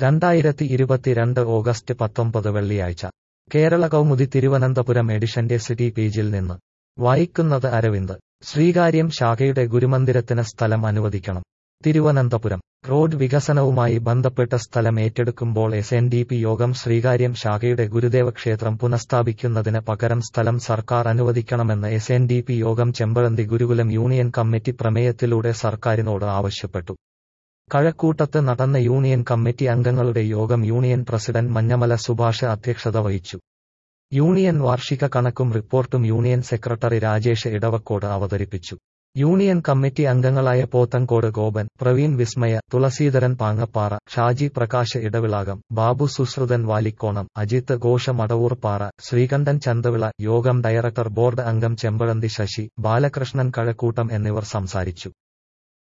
രണ്ടായിരത്തി ഇരുപത്തിരണ്ട് ഓഗസ്റ്റ് പത്തൊമ്പത് വെള്ളിയാഴ്ച കേരള കൗമുദി തിരുവനന്തപുരം എഡിഷന്റെ സിറ്റി പേജിൽ നിന്ന് വായിക്കുന്നത് അരവിന്ദ് ശ്രീകാര്യം ശാഖയുടെ ഗുരുമന്ദിരത്തിന് സ്ഥലം അനുവദിക്കണം തിരുവനന്തപുരം റോഡ് വികസനവുമായി ബന്ധപ്പെട്ട സ്ഥലം ഏറ്റെടുക്കുമ്പോൾ എസ് എൻ ഡി പി യോഗം ശ്രീകാര്യം ശാഖയുടെ ഗുരുദേവ ക്ഷേത്രം പുനഃസ്ഥാപിക്കുന്നതിന് പകരം സ്ഥലം സർക്കാർ അനുവദിക്കണമെന്ന് എസ് എൻ ഡി പി യോഗം ചെമ്പഴന്തി ഗുരുകുലം യൂണിയൻ കമ്മിറ്റി പ്രമേയത്തിലൂടെ സർക്കാരിനോട് ആവശ്യപ്പെട്ടു കഴക്കൂട്ടത്ത് നടന്ന യൂണിയൻ കമ്മിറ്റി അംഗങ്ങളുടെ യോഗം യൂണിയൻ പ്രസിഡന്റ് മഞ്ഞമല സുഭാഷ് അധ്യക്ഷത വഹിച്ചു യൂണിയൻ വാർഷിക കണക്കും റിപ്പോർട്ടും യൂണിയൻ സെക്രട്ടറി രാജേഷ് ഇടവക്കോട് അവതരിപ്പിച്ചു യൂണിയൻ കമ്മിറ്റി അംഗങ്ങളായ പോത്തങ്കോട് ഗോപൻ പ്രവീൺ വിസ്മയ തുളസീധരൻ പാങ്ങപ്പാറ ഷാജി പ്രകാശ് ഇടവിളാകം ബാബു സുശ്രുതൻ വാലിക്കോണം അജിത്ത് ഘോഷ മടവൂർപ്പാറ ശ്രീകണ്ഠൻ ചന്തവിള യോഗം ഡയറക്ടർ ബോർഡ് അംഗം ചെമ്പഴന്തി ശശി ബാലകൃഷ്ണൻ കഴക്കൂട്ടം എന്നിവർ സംസാരിച്ചു